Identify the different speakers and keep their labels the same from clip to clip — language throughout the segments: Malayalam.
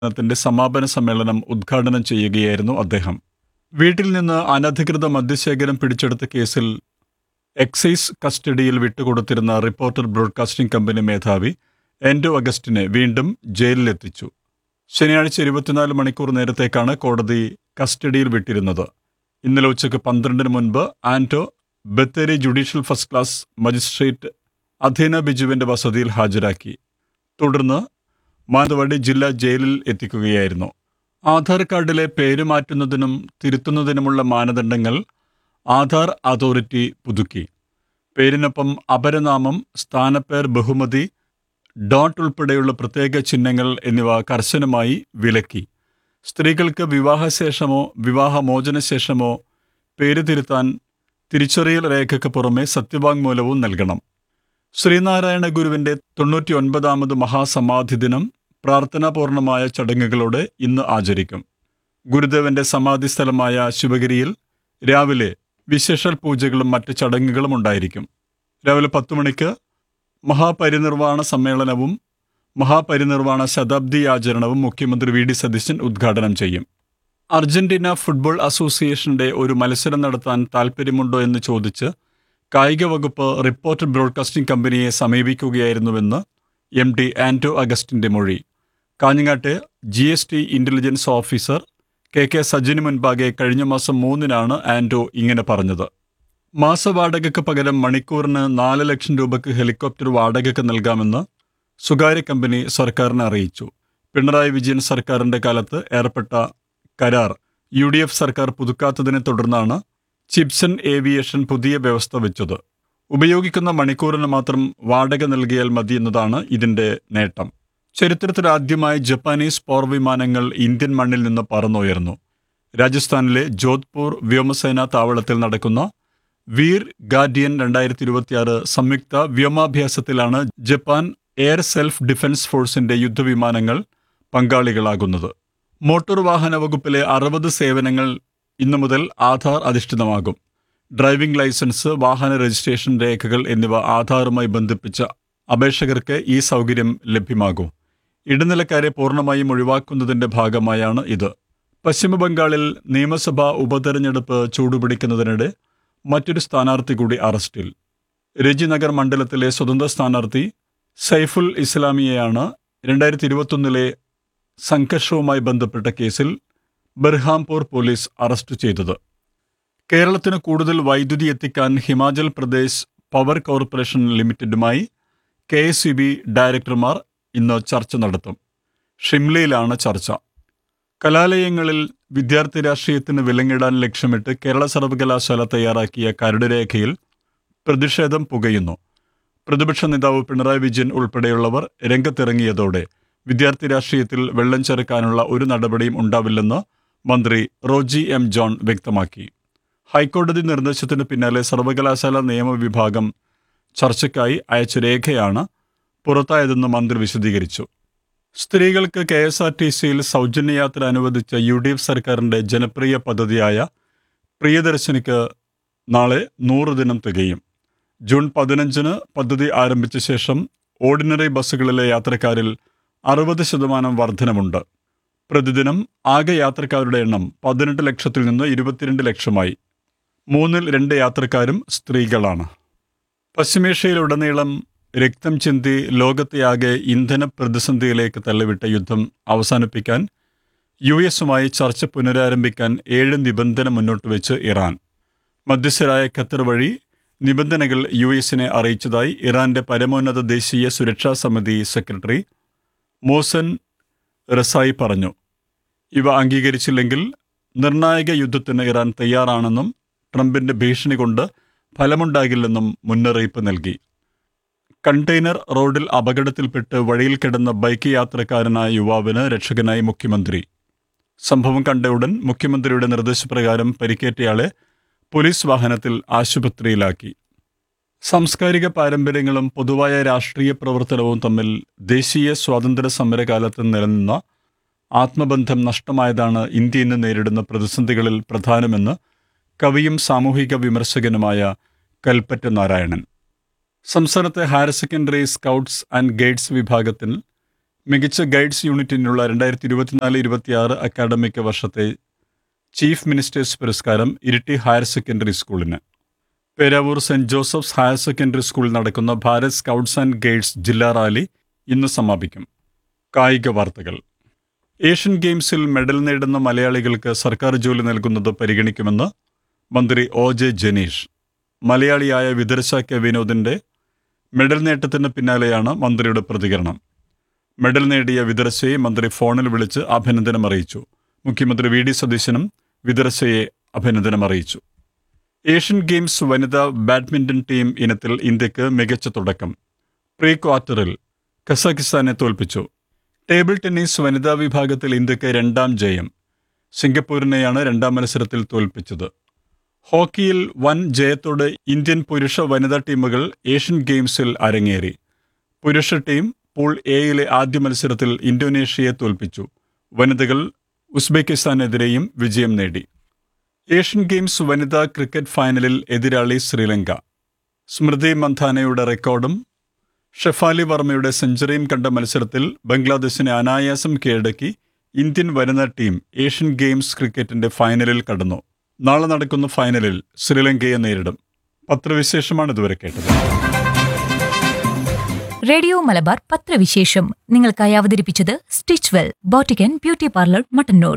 Speaker 1: ത്തിന്റെ സമാപന സമ്മേളനം ഉദ്ഘാടനം ചെയ്യുകയായിരുന്നു അദ്ദേഹം വീട്ടിൽ നിന്ന് അനധികൃത മദ്യശേഖരം പിടിച്ചെടുത്ത കേസിൽ എക്സൈസ് കസ്റ്റഡിയിൽ വിട്ടുകൊടുത്തിരുന്ന റിപ്പോർട്ടർ ബ്രോഡ്കാസ്റ്റിംഗ് കമ്പനി മേധാവി എൻഡോ അഗസ്റ്റിനെ വീണ്ടും ജയിലിലെത്തിച്ചു ശനിയാഴ്ച ഇരുപത്തിനാല് മണിക്കൂർ നേരത്തേക്കാണ് കോടതി കസ്റ്റഡിയിൽ വിട്ടിരുന്നത് ഇന്നലെ ഉച്ചയ്ക്ക് പന്ത്രണ്ടിന് മുൻപ് Anto Bathery judicial first class magistrate Adheena ബിജുവിന്റെ വസതിയിൽ ഹാജരാക്കി തുടർന്ന് മാനന്തവാടി ജില്ലാ ജയിലിൽ എത്തിക്കുകയായിരുന്നു ആധാർ കാർഡിലെ പേര് മാറ്റുന്നതിനും തിരുത്തുന്നതിനുമുള്ള മാനദണ്ഡങ്ങൾ ആധാർ അതോറിറ്റി പുതുക്കി പേരിനൊപ്പം അപരനാമം സ്ഥാനപ്പേർ ബഹുമതി ഡോട്ട് ഉൾപ്പെടെയുള്ള പ്രത്യേക ചിഹ്നങ്ങൾ എന്നിവ കർശനമായി വിലക്കി സ്ത്രീകൾക്ക് വിവാഹശേഷമോ വിവാഹമോചനശേഷമോ പേര് തിരുത്താൻ തിരിച്ചറിയൽ രേഖയ്ക്ക് പുറമെ സത്യവാങ്മൂലവും നൽകണം ശ്രീനാരായണ ഗുരുവിന്റെ തൊണ്ണൂറ്റി ഒൻപതാമത് മഹാസമാധി ദിനം പ്രാർത്ഥനാപൂർണമായ ചടങ്ങുകളോടെ ഇന്ന് ആചരിക്കും ഗുരുദേവന്റെ സമാധി സ്ഥലമായ ശിവഗിരിയിൽ രാവിലെ വിശേഷൽ പൂജകളും മറ്റ് ചടങ്ങുകളും ഉണ്ടായിരിക്കും രാവിലെ പത്തു മണിക്ക് മഹാപരിനിർവാണ സമ്മേളനവും മഹാപരിനിർവാണ ശതാബ്ദി ആചരണവും മുഖ്യമന്ത്രി വി ഡി സതീശൻ ഉദ്ഘാടനം ചെയ്യും അർജന്റീന ഫുട്ബോൾ അസോസിയേഷന്റെ ഒരു മത്സരം നടത്താൻ താൽപ്പര്യമുണ്ടോ എന്ന് ചോദിച്ച് കായിക വകുപ്പ് റിപ്പോർട്ടർ ബ്രോഡ്കാസ്റ്റിംഗ് കമ്പനിയെ സമീപിക്കുകയായിരുന്നുവെന്ന് എം ഡി ആന്റോ അഗസ്റ്റിന്റെ മൊഴി കാഞ്ഞങ്ങാട്ടെ G S T intelligence officer K K സജിന് മുൻപാകെ കഴിഞ്ഞ മാസം മൂന്നിനാണ് ആന്റോ ഇങ്ങനെ പറഞ്ഞത് മാസവാടകയ്ക്ക് പകരം മണിക്കൂറിന് നാല് ലക്ഷം രൂപയ്ക്ക് ഹെലികോപ്റ്റർ വാടകയ്ക്ക് നൽകാമെന്ന് സ്വകാര്യ കമ്പനി സർക്കാരിനെ അറിയിച്ചു പിണറായി വിജയൻ സർക്കാരിന്റെ കാലത്ത് ഏർപ്പെട്ട കരാർ യു ഡി എഫ് സർക്കാർ പുതുക്കാത്തതിനെ തുടർന്നാണ് ചിപ്സൺ ഏവിയേഷൻ പുതിയ വ്യവസ്ഥ വെച്ചത് ഉപയോഗിക്കുന്ന മണിക്കൂറിന് മാത്രം വാടക നൽകിയാൽ മതിയെന്നതാണ് ഇതിന്റെ നേട്ടം ചരിത്രത്തിൽ ആദ്യമായി ജപ്പാനീസ് പോർ വിമാനങ്ങൾ ഇന്ത്യൻ മണ്ണിൽ നിന്ന് പറന്നുയർന്നു രാജസ്ഥാനിലെ ജോധ്പൂർ വ്യോമസേനാ താവളത്തിൽ നടക്കുന്ന വീർ ഗാർഡിയൻ രണ്ടായിരത്തി ഇരുപത്തിയാറ് സംയുക്ത വ്യോമാഭ്യാസത്തിലാണ് ജപ്പാൻ എയർ സെൽഫ് ഡിഫൻസ് ഫോഴ്സിന്റെ യുദ്ധവിമാനങ്ങൾ പങ്കാളികളാകുന്നത് മോട്ടോർ വാഹന വകുപ്പിലെ അറുപത് സേവനങ്ങൾ ഇന്നു മുതൽ ആധാർ അധിഷ്ഠിതമാകും ഡ്രൈവിംഗ് ലൈസൻസ് വാഹന രജിസ്ട്രേഷൻ രേഖകൾ എന്നിവ ആധാറുമായി ബന്ധിപ്പിച്ച അപേക്ഷകർക്ക് ഈ സൗകര്യം ലഭ്യമാകും ഇടനിലക്കാരെ പൂർണ്ണമായും ഒഴിവാക്കുന്നതിന്റെ ഭാഗമായാണ് ഇത് പശ്ചിമബംഗാളിൽ നിയമസഭാ ഉപതെരഞ്ഞെടുപ്പ് ചൂടുപിടിക്കുന്നതിനിടെ മറ്റൊരു സ്ഥാനാർത്ഥി കൂടി അറസ്റ്റിൽ രജിനഗർ മണ്ഡലത്തിലെ സ്വതന്ത്ര സ്ഥാനാർത്ഥി സൈഫുൽ ഇസ്ലാമിയെയാണ് രണ്ടായിരത്തി ഇരുപത്തൊന്നിലെ സംഘർഷവുമായി ബന്ധപ്പെട്ട കേസിൽ ബർഹാംപൂർ പോലീസ് അറസ്റ്റ് ചെയ്തത് കേരളത്തിന് കൂടുതൽ വൈദ്യുതി എത്തിക്കാൻ ഹിമാചൽ പ്രദേശ് പവർ കോർപ്പറേഷൻ ലിമിറ്റഡുമായി കെ എസ് സി ബി ഡയറക്ടർമാർ ഇന്ന് ചർച്ച നടത്തും ഷിംലയിലാണ് ചർച്ച കലാലയങ്ങളിൽ വിദ്യാർത്ഥി രാഷ്ട്രീയത്തിന് വിലങ്ങിടാൻ ലക്ഷ്യമിട്ട് കേരള സർവകലാശാല തയ്യാറാക്കിയ കരട് രേഖയിൽ പ്രതിഷേധം പുകയുന്നു പ്രതിപക്ഷ നേതാവ് പിണറായി വിജയൻ ഉൾപ്പെടെയുള്ളവർ രംഗത്തിറങ്ങിയതോടെ വിദ്യാർത്ഥി രാഷ്ട്രീയത്തിൽ വെള്ളം ചേർക്കാനുള്ള ഒരു നടപടിയും ഉണ്ടാവില്ലെന്ന് മന്ത്രി റോജി എം ജോൺ വ്യക്തമാക്കി ഹൈക്കോടതി നിർദ്ദേശത്തിന് പിന്നാലെ സർവകലാശാല നിയമവിഭാഗം ചർച്ചയ്ക്കായി അയച്ച രേഖയാണ് പുറത്തായതെന്ന് മന്ത്രി വിശദീകരിച്ചു സ്ത്രീകൾക്ക് കെ എസ് ആർ ടി സിയിൽ സൗജന്യയാത്ര അനുവദിച്ച യു ഡി എഫ് സർക്കാരിന്റെ ജനപ്രിയ പദ്ധതിയായ പ്രിയദർശിനിക്ക് നാളെ നൂറ് ദിനം തികയും ജൂൺ പതിനഞ്ചിന് പദ്ധതി ആരംഭിച്ച ശേഷം ഓർഡിനറി ബസ്സുകളിലെ യാത്രക്കാരിൽ അറുപത് ശതമാനം വർധനമുണ്ട് പ്രതിദിനം ആകെ യാത്രക്കാരുടെ എണ്ണം പതിനെട്ട് ലക്ഷത്തിൽ നിന്ന് ഇരുപത്തിരണ്ട് ലക്ഷമായി മൂന്നിൽ രണ്ട് യാത്രക്കാരും സ്ത്രീകളാണ് പശ്ചിമേഷ്യയിലുടനീളം രക്തം ചിന്തി ലോകത്തെയാകെ ഇന്ധന പ്രതിസന്ധിയിലേക്ക് തള്ളിവിട്ട യുദ്ധം അവസാനിപ്പിക്കാൻ യു എസുമായി ചർച്ച പുനരാരംഭിക്കാൻ ഏഴ് നിബന്ധന മുന്നോട്ട് വെച്ച് ഇറാൻ മധ്യസ്ഥരായ ഖത്തർ വഴി നിബന്ധനകൾ യു എസിനെ അറിയിച്ചതായി ഇറാന്റെ പരമോന്നത ദേശീയ സുരക്ഷാ സമിതി സെക്രട്ടറി മോസൻ റസായി പറഞ്ഞു ഇവ അംഗീകരിച്ചില്ലെങ്കിൽ നിർണായക യുദ്ധത്തിന് ഇറാൻ തയ്യാറാണെന്നും ട്രംപിന്റെ ഭീഷണി കൊണ്ട് ഫലമുണ്ടാകില്ലെന്നും മുന്നറിയിപ്പ് നൽകി കണ്ടെയ്നർ റോഡിൽ അപകടത്തിൽപ്പെട്ട് വഴിയിൽ കിടന്ന ബൈക്ക് യാത്രക്കാരനായ യുവാവിന് രക്ഷകനായി മുഖ്യമന്ത്രി സംഭവം കണ്ട ഉടൻ മുഖ്യമന്ത്രിയുടെ നിർദ്ദേശപ്രകാരം പരിക്കേറ്റയാളെ പോലീസ് വാഹനത്തിൽ ആശുപത്രിയിലാക്കി സാംസ്കാരിക പാരമ്പര്യങ്ങളും പൊതുവായ രാഷ്ട്രീയ പ്രവർത്തനവും തമ്മിൽ ദേശീയ സ്വാതന്ത്ര്യ സമരകാലത്ത് നിലനിന്ന ആത്മബന്ധം നഷ്ടമായതാണ് ഇന്ത്യ ഇന്ന് നേരിടുന്ന പ്രതിസന്ധികളിൽ പ്രധാനമെന്ന് കവിയും സാമൂഹിക വിമർശകനുമായ കൽപ്പറ്റ നാരായണൻ സംസ്ഥാനത്തെ higher secondary scouts and guides വിഭാഗത്തിൽ മികച്ച ഗൈഡ്സ് യൂണിറ്റിനുള്ള രണ്ടായിരത്തി ഇരുപത്തിനാല് ഇരുപത്തിയാറ് അക്കാഡമിക് വർഷത്തെ ചീഫ് മിനിസ്റ്റേഴ്സ് പുരസ്കാരം ഇരിട്ടി ഹയർ സെക്കൻഡറി സ്കൂളിന് Peravoor saint Joseph's higher secondary സ്കൂളിൽ നടക്കുന്ന ഭാരത് സ്കൗട്ട്സ് ആൻഡ് ഗൈഡ്സ് ജില്ലാ റാലി ഇന്ന് സമാപിക്കും കായിക വാർത്തകൾ ഏഷ്യൻ ഗെയിംസിൽ മെഡൽ നേടുന്ന മലയാളികൾക്ക് സർക്കാർ ജോലി നൽകുന്നത് പരിഗണിക്കുമെന്ന് മന്ത്രി ഒ ജെ ജനീഷ് മലയാളിയായ വിദർശ കെ വിനോദിന്റെ മെഡൽ നേട്ടത്തിന് പിന്നാലെയാണ് മന്ത്രിയുടെ പ്രതികരണം മെഡൽ നേടിയ വിദർശയെ മന്ത്രി ഫോണിൽ വിളിച്ച് അഭിനന്ദനം അറിയിച്ചു മുഖ്യമന്ത്രി വി ഡി സതീശനും വിദർശയെ അഭിനന്ദനം അറിയിച്ചു ഏഷ്യൻ ഗെയിംസ് വനിതാ ബാഡ്മിന്റൺ ടീം ഇനത്തിൽ ഇന്ത്യക്ക് മികച്ച തുടക്കം പ്രീ ക്വാർട്ടറിൽ കസാഖിസ്ഥാനെ തോൽപ്പിച്ചു ടേബിൾ ടെന്നീസ് വനിതാ വിഭാഗത്തിൽ ഇന്ത്യക്ക് രണ്ടാം ജയം സിംഗപ്പൂരിനെയാണ് രണ്ടാം മത്സരത്തിൽ തോൽപ്പിച്ചത് ഹോക്കിയിൽ വൻ ജയത്തോടെ ഇന്ത്യൻ പുരുഷ വനിതാ ടീമുകൾ ഏഷ്യൻ ഗെയിംസിൽ അരങ്ങേറി പുരുഷ ടീം പൂൾ എയിലെ ആദ്യ മത്സരത്തിൽ ഇന്തോനേഷ്യയെ തോൽപ്പിച്ചു വനിതകൾ ഉസ്ബെക്കിസ്ഥാനെതിരെയും വിജയം നേടി ഏഷ്യൻ ഗെയിംസ് വനിതാ ക്രിക്കറ്റ് ഫൈനലിൽ എതിരാളി ശ്രീലങ്ക സ്മൃതി മന്ധാനയുടെ റെക്കോർഡും ഷെഫാലി വർമ്മയുടെ സെഞ്ചുറിയും കണ്ട മത്സരത്തിൽ ബംഗ്ലാദേശിനെ അനായാസം കീഴടക്കി ഇന്ത്യൻ വനിതാ ടീം ഏഷ്യൻ ഗെയിംസ് ക്രിക്കറ്റിന്റെ ഫൈനലിൽ കടന്നു നാളെ നടക്കുന്ന ഫൈനലിൽ ശ്രീലങ്കയെ നേരിടും പത്രവിശേഷമാണ് ഇതുവരെ കേട്ടത്
Speaker 2: റേഡിയോ മലബാർ പത്രവിശേഷം നിങ്ങൾക്കായി അവതരിപ്പിച്ചത് stitch well boutique and beauty parlour Mattannur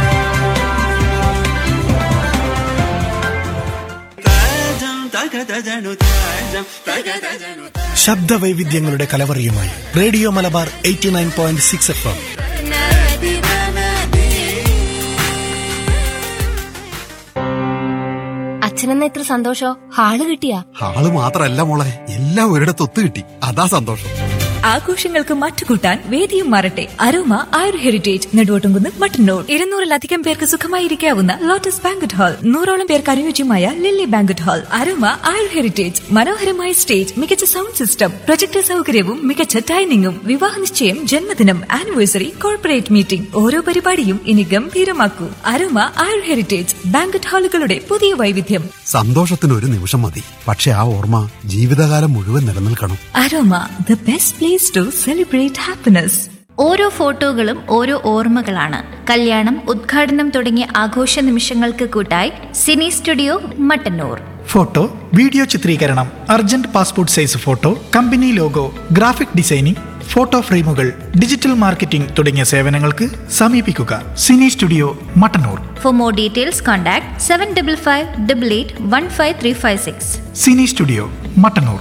Speaker 3: ശബ്ദവൈവിധ്യങ്ങളുടെ കലവറിയുമായി radio Malabar eighty nine point six F M
Speaker 4: അച്ഛനെന്ന ഇത്ര സന്തോഷോ ഹാള് കിട്ടിയാ
Speaker 5: ആള് മാത്രല്ല മോളെ എല്ലാം ഒരിടത്ത് ഒത്തു കിട്ടി അതാ സന്തോഷം
Speaker 2: ആഘോഷങ്ങൾക്ക് മറ്റുകൂട്ടാൻ വേദിയും മാറട്ടെ അരോമ ആയുർ ഹെറിറ്റേജ് നെടുവോട്ടുംകുന്ന് മട്ടന്നൂർ ഇരുന്നൂറിലധികം പേർക്ക് സുഖമായിരിക്കാവുന്ന ലോട്ടസ് ബാങ്കറ്റ് ഹാൾ നൂറോളം പേർക്ക് അനുയോജ്യമായ lily banquet hall aroma Ayur heritage മനോഹരമായ സ്റ്റേജ് മികച്ച സൗണ്ട് സിസ്റ്റം പ്രൊജക്ടർ സൗകര്യവും മികച്ച ഡൈനിങ്ങും വിവാഹ നിശ്ചയം ജന്മദിനം ആനിവേഴ്സറി കോർപ്പറേറ്റ് മീറ്റിംഗ് ഓരോ പരിപാടിയും ഇനി ഗംഭീരമാക്കൂ അരോമ ആയുർ ഹെറിറ്റേജ് ബാങ്കറ്റ് ഹാളുകളുടെ പുതിയ വൈവിധ്യം
Speaker 5: സന്തോഷത്തിന് ഒരു നിമിഷം മതി പക്ഷെ ആ ഓർമ്മ ജീവിതകാലം മുഴുവൻ നിലനിൽക്കണം
Speaker 2: aroma the best place to celebrate happiness
Speaker 4: ഓരോ ഫോട്ടോകളും ഓരോ ഓർമ്മകളാണ് കല്യാണം ഉദ്ഘാടനം തുടങ്ങിയ ആഘോഷ നിമിഷങ്ങൾക്ക് കൂട്ടായി cine studio Mattannur
Speaker 3: photo video ചിത്രീകരണം urgent passport size photo company logo graphic designing photo ഫ്രെയിമുകൾ ഡിജിറ്റൽ മാർക്കറ്റിംഗ് തുടങ്ങിയ സേവനങ്ങൾക്ക് സമീപിക്കുക cine studio Mattannur
Speaker 4: for more details contact seven double five double eight one five three five six
Speaker 3: cine studio Mattannur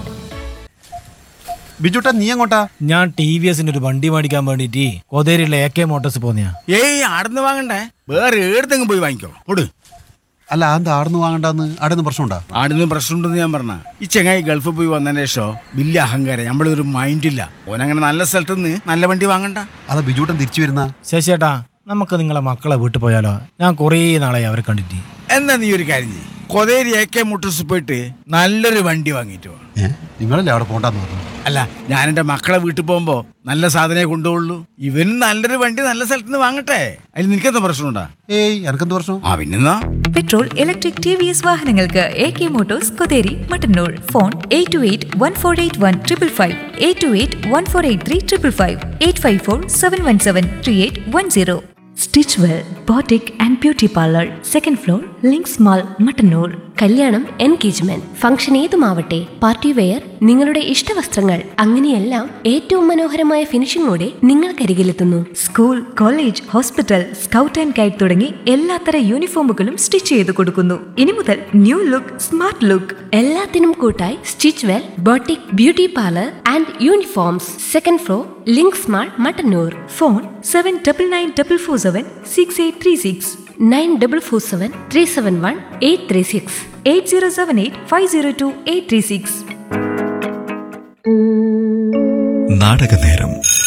Speaker 5: ബിജുട്ടാ നീ എങ്ങോട്ടാ
Speaker 6: ഞാൻ ടി വി എസിന്റെ ഒരു വണ്ടി മേടിക്കാൻ വേണ്ടിട്ട് കോതേരിയിലെ എ കെ മോട്ടോഴ്സ് പോന്നെയാ
Speaker 7: ഏയ് ആടുന്ന് വാങ്ങണ്ടേ വേറെ ഏടത്തെങ്കിലും പോയി വാങ്ങിക്കോ പൊട്
Speaker 5: അല്ല അത് ആടുന്ന് വാങ്ങണ്ടെന്ന് ആടുന്ന് പ്രശ്നമുണ്ടാ
Speaker 7: ആടുന്ന് പ്രശ്നമുണ്ടെന്ന് ഞാൻ പറഞ്ഞ ഈ ചെങ്ങായി ഗൾഫിൽ പോയി വന്നതിന് ശേഷം വലിയ അഹങ്കാരം നമ്മളൊരു മൈൻഡില്ല ഓനങ്ങനെ നല്ല സ്ഥലത്ത് നിന്ന് നല്ല വണ്ടി വാങ്ങണ്ട
Speaker 5: അതാ ബിജുട്ടൻ തിരിച്ചു വരുന്ന
Speaker 6: ശശിയേട്ടാ നമുക്ക് നിങ്ങളെ മക്കളെ വീട്ടിൽ പോയാലോ ഞാൻ കുറേ നാളായി അവരെ കണ്ടിട്ട്
Speaker 7: എന്നാ നീ ഒരു കാര്യം ചെയ്യ് കൊതേരി എ കെ മുട്ടൂസ് പോയിട്ട് നല്ലൊരു വണ്ടി വാങ്ങിയിട്ട് വാ
Speaker 5: ഏ നിങ്ങളല്ലേ അവിടെ പോണ്ടെന്ന് പറഞ്ഞു
Speaker 7: അല്ല ഞാൻ എൻ്റെ മക്കളെ വീട്ടിൽ പോകുമ്പോ നല്ല സാധനമേ കൊണ്ടുപോകുള്ളൂ ഇവനും നല്ലൊരു വണ്ടി നല്ല സ്ഥലത്ത് നിന്ന് വാങ്ങട്ടെ അതിൽ നിനക്കെന്താ പ്രശ്നമുണ്ടാ
Speaker 5: ഏയ് എനക്കെന്ത് പ്രശ്നം
Speaker 7: ആ പിന്നെന്നാ
Speaker 2: petrol electric T V S വാഹനങ്ങൾക്ക് A K motors Kotheri Mattannur phone eight two eight one four eight one triple five eight two eight one four eight three triple five eight five four seven one seven three eight one zero stitch well boutique and beauty parlour second floor links mall Mattannur
Speaker 8: കല്യാണം എൻഗേജ്മെന്റ് ഫംഗ്ഷൻ ഏതുമാവട്ടെ പാർട്ടി വെയർ നിങ്ങളുടെ ഇഷ്ടവസ്ത്രങ്ങൾ അങ്ങനെയെല്ലാം ഏറ്റവും മനോഹരമായ ഫിനിഷിംഗോടെ നിങ്ങൾക്കരികിലെത്തുന്നു
Speaker 2: school college hospital scout and guide തുടങ്ങി എല്ലാത്തര യൂണിഫോമുകളും സ്റ്റിച്ച് ചെയ്ത് കൊടുക്കുന്നു ഇനി മുതൽ ന്യൂ ലുക്ക് സ്മാർട്ട് ലുക്ക്
Speaker 8: എല്ലാത്തിനും കൂട്ടായി stitch well boutique beauty parlour and uniforms second floor links mall Mattannur
Speaker 2: phone seven double nine double four seven six eight three six
Speaker 8: nine double four seven three seven one eight three six
Speaker 2: eight zero seven eight five zero two eight three six
Speaker 9: നാടകനേരം